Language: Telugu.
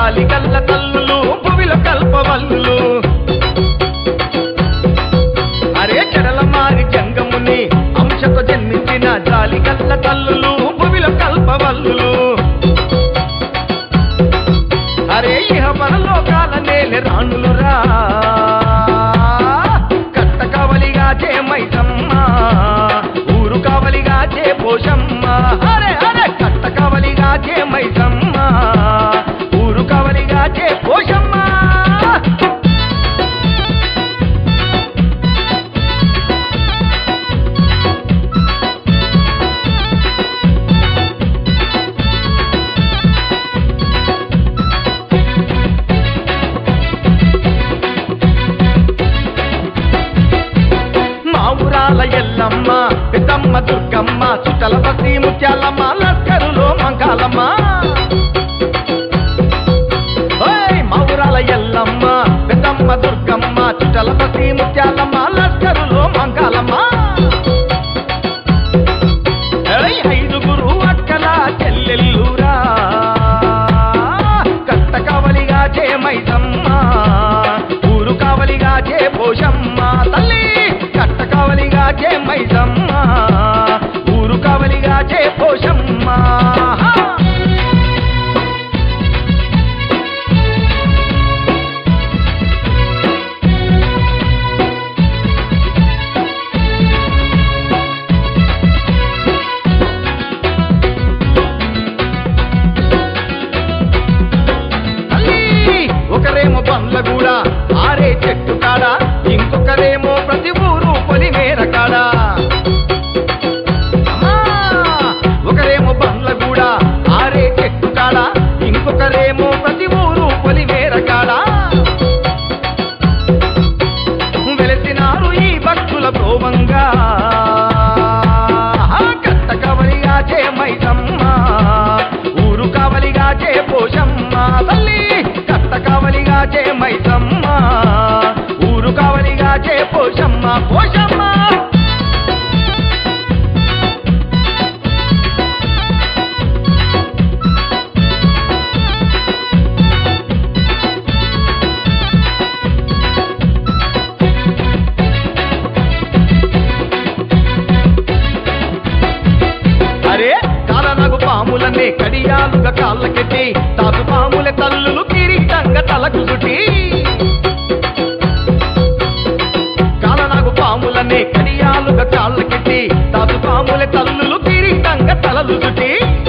జాలి కల్ల తల్లులు భువిలో కల్పవల్లులు అరే చెడల మారి జంగముని అంశతో జన్మించిన జాలి కల్ల తల్లులు భువిలో కల్పవల్లులు అరే ఇహ పరలోకాల నేల రాణులురా కట్ట కావలిగా చే మైసమ్మ ఊరు కావలిగా చే పోషమ్మ అరే అరే కట్ట కావలిగా చే మైసమ్మ ఊరు కావలిగా చే పోషమ్మ మా ఊరాల ఎల్లమ్మ పెద్దమ్మ దుర్గమ్మ చుట్టల బసి ముత్యాలమ్మ లస్కరులో మంకాలమ్మ ఓయ్ మా ఊరాల ఎల్లమ్మ పెద్దమ్మ దుర్గమ్మ చుట్టల బసి ముత్యాలమ్మ లస్కరులో మంకాలమ్మ ఏయ్ ఐదుగురు అక్కల చెల్లెల్లురా కట్ట కావలిగా చే మైసమ్మ ఊరు కావలిగా చే పోషమ్మ తల్లి కట్ట కావలిగా చే మైసమ్మ ఊరు కావలిగా చే పోషమ్మ తల్లి ఒకరేమో బండ్లగూడ ఆరే చెట్టు కాడ ఇంకొకరేమో ప్రతి ఊరు పొలిమేర కాడ అమ్మా! ఒకరేమో బండ్లగూడ ఆరే చెట్టు కాడ ఇంకొకరేమో ప్రతి ఊరు పొలిమేర కాడ వెలసినారు ఈ భక్తుల ప్రోభంగా కట్ట కవలిగా చే మైసమ్మ ఊరు కావలిగా చే పోషమ్మ తల్లి కట్ట కావలిగా చే మైసమ్మ ఊరు కావలిగా చే పోషమ్మ పోషమ్మ అరే కాలనగు పాములనే కడియాలుగా కాళ్ళకెట్టి తాసు పాముల తల్లులు కిరీటంగా తలకు చుట్టి కాలనగు పాములనే కడియాలుగా కాళ్ళకెట్టి తాసు పాముల తల్లులు కిరీటంగా తలలు చుట్టి